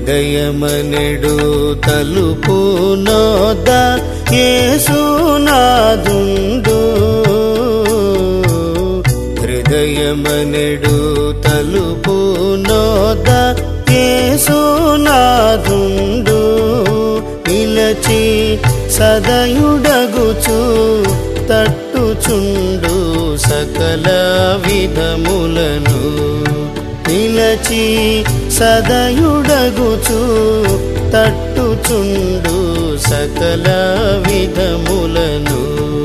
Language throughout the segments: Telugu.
హృదయమనెడు తలుపు నోద యేసునాదుండు హృదయమనెడు తలుపు నోద యేసునాదుండు నిలచి సదయుడగుచు తట్టుచుండు సకల విధములను నిలచి సదయుడగుచు తట్టుచుండు సకల విధములను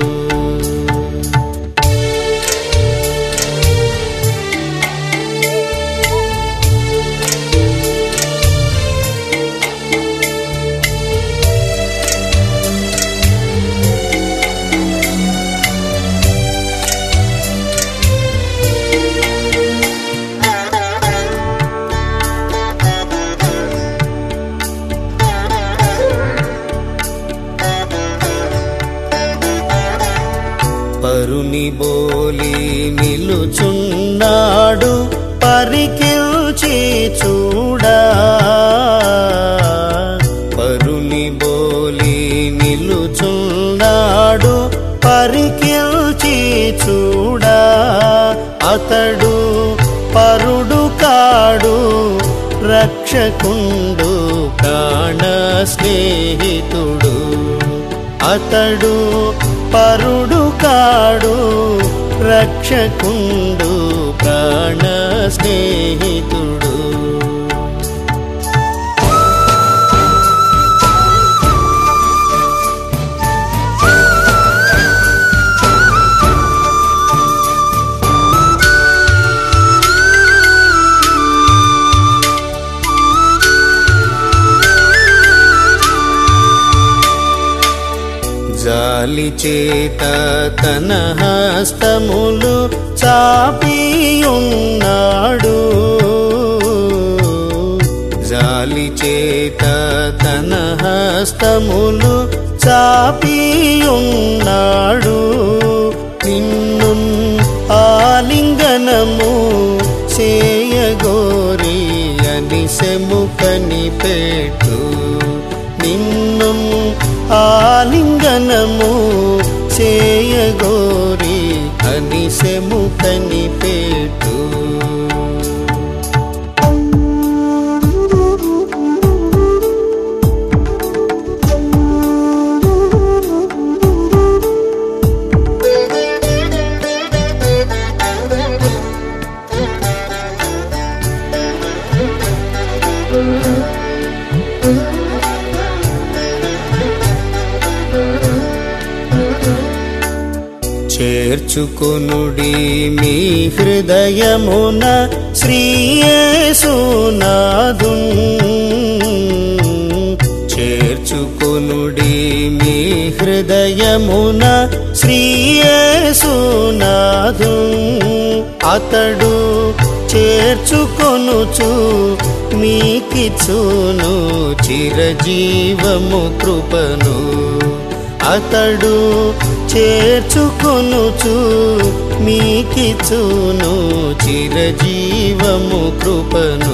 పరుని బోలి నిలుచున్నాడు పరికిల్చి చూడా పరుని బోలి నిలుచున్నాడు పరికిల్చి చూడా అతడు పరుడు కాడు రక్షకుండు ప్రాణ స్నేహితుడు అతడు పరుడు కాడు రక్షకుండు ప్రాణ స్నేహితుడు జాలి చేత తన హస్తములు చాపియున్నాడు జాలి చేత తన హస్తములు చాపియున్నాడు నిన్ను ఆలింగనము చేయగోరి అని సెముకని పెట్టు నిన్ను ఆలింగనము చేయగోరి అని సెముకని పెట్టు చేర్చుకొనుడి మీ హృదయమున శ్రీయేసునాదు చేర్చుకొనుడి మీ హృదయమున శ్రీయేసునాదు అతడు చేర్చుకొనుచు మీకిచ్చును చిరజీవము కృపను అతడు చేర్చుకొనుచు మీకిచ్చును చిరజీవము కృపను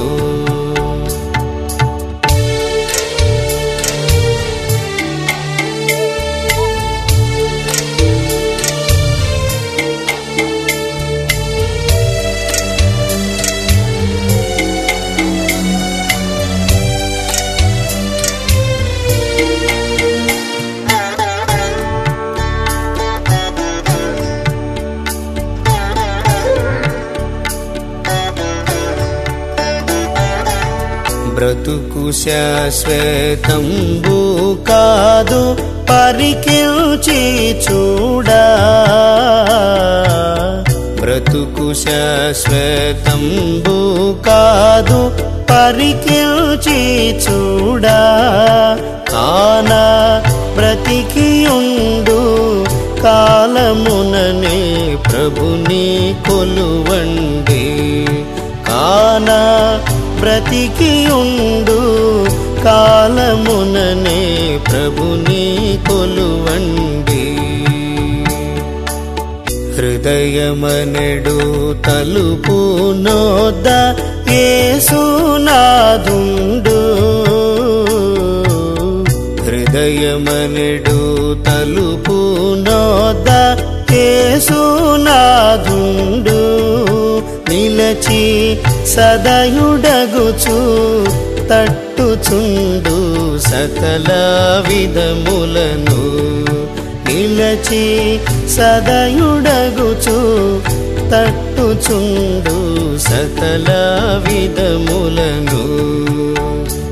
బ్రతుకు శాశ్వతంబు కాదు పరికిల్చి చూడా బ్రతుకు శాశ్వతంబు కాదు పరికిల్చి చూడా కానా బ్రతికియుండు కాలముననే ప్రభుని కొలువండి కానా బ్రతికియుండు కాలముననే ప్రభుని కొలువండి హృదయమనెడు తలుపు నోద యేసునాథుండు హృదయమనడు తలుపు నోద యేసునాథుండు నిలచి సదయుడగుచు తట్టుచుండు సకల విధములను నిలచి సదయుడగుచు తట్టుచుండు సకల విధములను